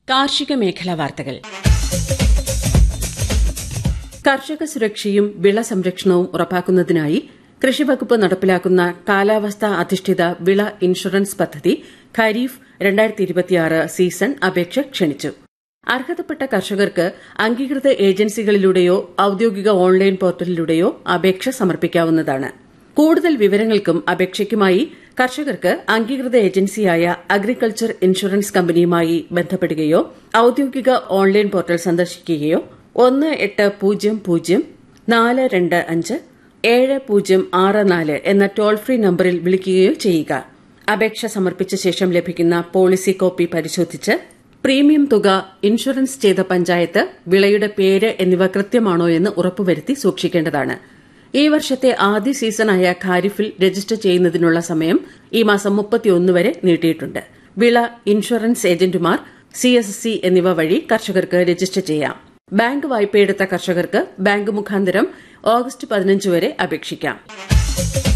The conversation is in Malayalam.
കാർഷിക മേഖലാ വാർത്തകൾ കർഷക സുരക്ഷയും വിള സംരക്ഷണവും ഉറപ്പാക്കുന്നതിനായി കൃഷിവകുപ്പ് നടപ്പിലാക്കുന്ന കാലാവസ്ഥാ അധിഷ്ഠിത വിള ഇൻഷുറൻസ് പദ്ധതി ഖരീഫ് സീസൺ അപേക്ഷ ക്ഷണിച്ചു അർഹതപ്പെട്ട കർഷകർക്ക് അംഗീകൃത ഏജൻസികളിലൂടെയോ ഔദ്യോഗിക ഓൺലൈൻ പോർട്ടലിലൂടെയോ അപേക്ഷ സമർപ്പിക്കാവുന്നതാണ് കൂടുതൽ വിവരങ്ങൾക്കും അപേക്ഷയ്ക്കുമായി കർഷകർക്ക് അംഗീകൃത ഏജൻസിയായ അഗ്രികൾച്ചർ ഇൻഷുറൻസ് കമ്പനിയുമായി ബന്ധപ്പെടുകയോ ഔദ്യോഗിക ഓൺലൈൻ പോർട്ടൽ സന്ദർശിക്കുകയോ ഒന്ന് എട്ട് പൂജ്യം പൂജ്യം നാല് രണ്ട് അഞ്ച് ഏഴ് പൂജ്യം ആറ് നാല് എന്ന ടോൾ ഫ്രീ നമ്പറിൽ വിളിക്കുകയോ ചെയ്യുക അപേക്ഷ സമർപ്പിച്ച ശേഷം ലഭിക്കുന്ന പോളിസി കോപ്പി പരിശോധിച്ച് പ്രീമിയം തുക ഇൻഷുറൻസ് ചെയ്ത പഞ്ചായത്ത് വിളയുടെ പേര് എന്നിവ കൃത്യമാണോ എന്ന് ഉറപ്പുവരുത്തി സൂക്ഷിക്കേണ്ടതാണ് ഈ വർഷത്തെ ആദ്യ സീസണായ ഖാരിഫിൽ രജിസ്റ്റർ ചെയ്യുന്നതിനുള്ള സമയം ഈ മാസം മുപ്പത്തിയൊന്ന് വരെ നീട്ടിയിട്ടുണ്ട് വിള ഇൻഷുറൻസ് ഏജന്റുമാർ സിഎസ്സി എന്നിവ വഴി കർഷകർക്ക് രജിസ്റ്റർ ചെയ്യാം ബാങ്ക് വായ്പയെടുത്ത കർഷകർക്ക് ബാങ്ക് മുഖാന്തരം ഓഗസ്റ്റ് പതിനഞ്ച് വരെ അപേക്ഷിക്കാം